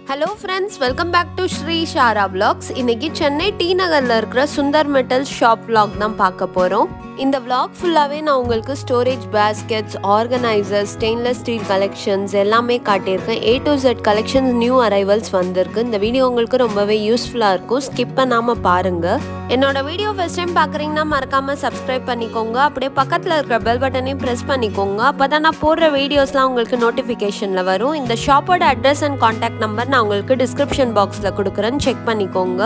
hello friends welcome back to Sri Shara vlogs இன்னைக்கு Chennai D நகரில் இருக்கிற சுந்தர் மெட்டல் ஷாப் vlog தான் பார்க்க போகிறோம் இந்த vlog ஃபுல்லாகவே நான் உங்களுக்கு storage baskets organisers stainless steel collections எல்லாமே காட்டியிருக்கேன் A to Z collections new arrivals வந்திருக்கு இந்த வீடியோ உங்களுக்கு ரொம்பவே யூஸ்ஃபுல்லாக இருக்கும் ஸ்கிப் பண்ணாமல் பாருங்கள் என்னோட வீடியோ ஃபர்ஸ்ட் டைம் பார்க்குறீங்கன்னா மறக்காமல் சப்ஸ்கிரைப் பண்ணிக்கோங்க அப்படியே பக்கத்தில் இருக்கிற பெல் பட்டனையும் ப்ரெஸ் பண்ணிக்கோங்க அப்போ தான் நான் போடுற வீடியோஸ்லாம் உங்களுக்கு நோட்டிஃபிகேஷனில் வரும் இந்த ஷாப்போட அட்ரஸ் அண்ட் காண்டாக்ட் நம்பர் நான் உங்களுக்கு டிஸ்கிரிப்ஷன் பாக்ஸில் கொடுக்குறேன் செக் பண்ணிக்கோங்க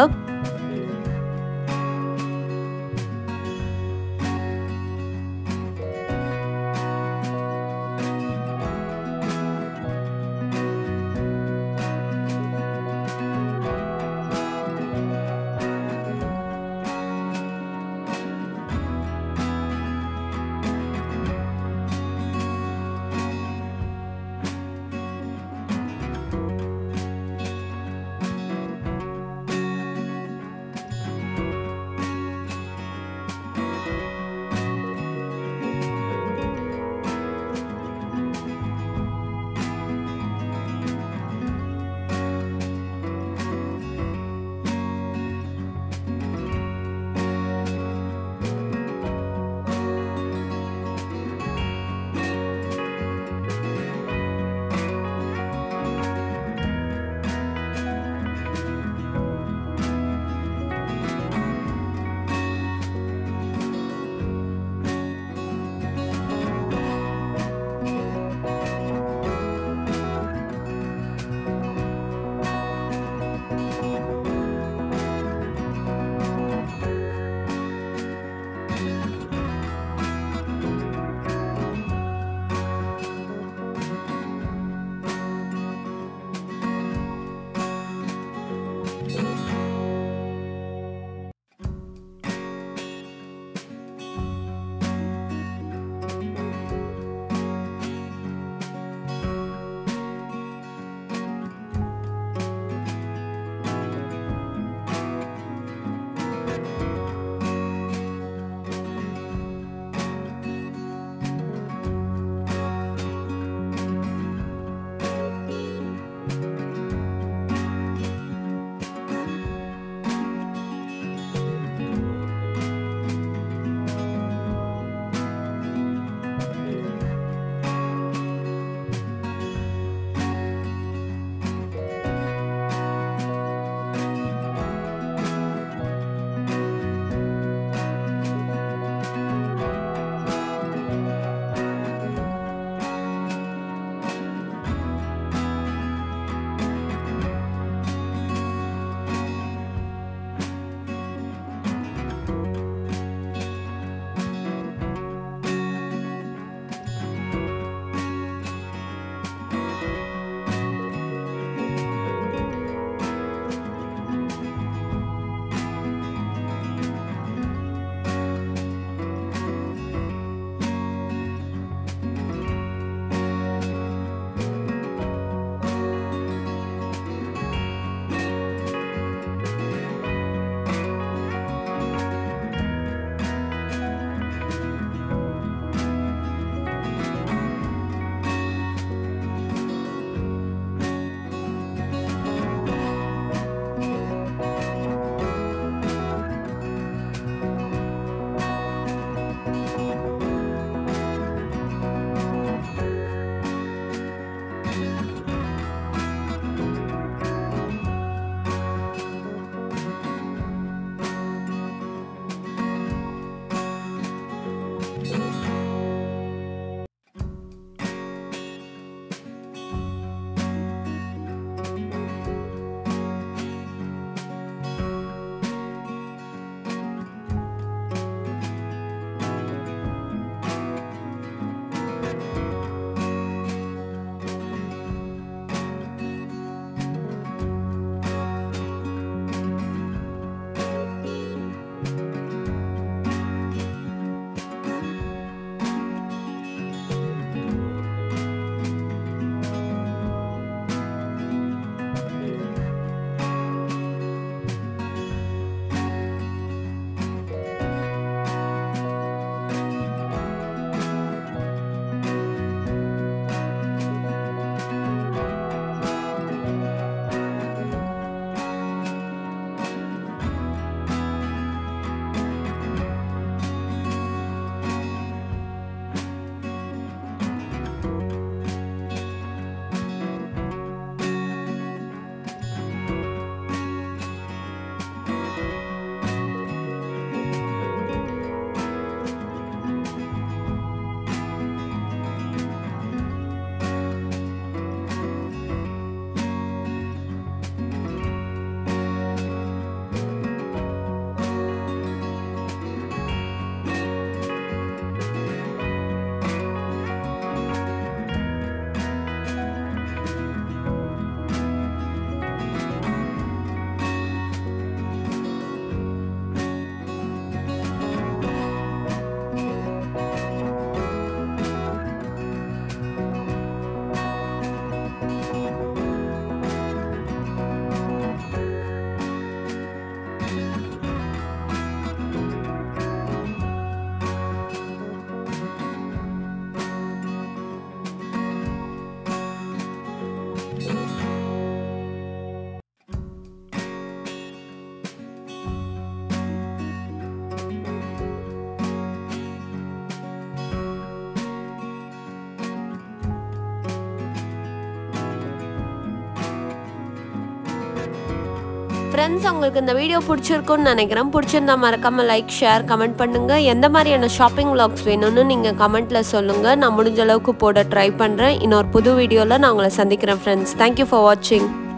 ஃப்ரெண்ட்ஸ் உங்களுக்கு இந்த வீடியோ பிடிச்சிருக்குன்னு நினைக்கிறேன் பிடிச்சிருந்தா மறக்காமல் லைக் ஷேர் கமெண்ட் பண்ணுங்கள் எந்த மாதிரியான ஷாப்பிங் vlogs வேணும்னு நீங்கள் கமெண்ட்டில் சொல்லுங்கள் நான் முடிஞ்ச அளவுக்கு போட ட்ரை பண்ணுறேன் இன்னொரு புது வீடியோவில் நான் உங்களை சந்திக்கிறேன் ஃப்ரெண்ட்ஸ் தேங்க்யூ ஃபார் வாட்சிங்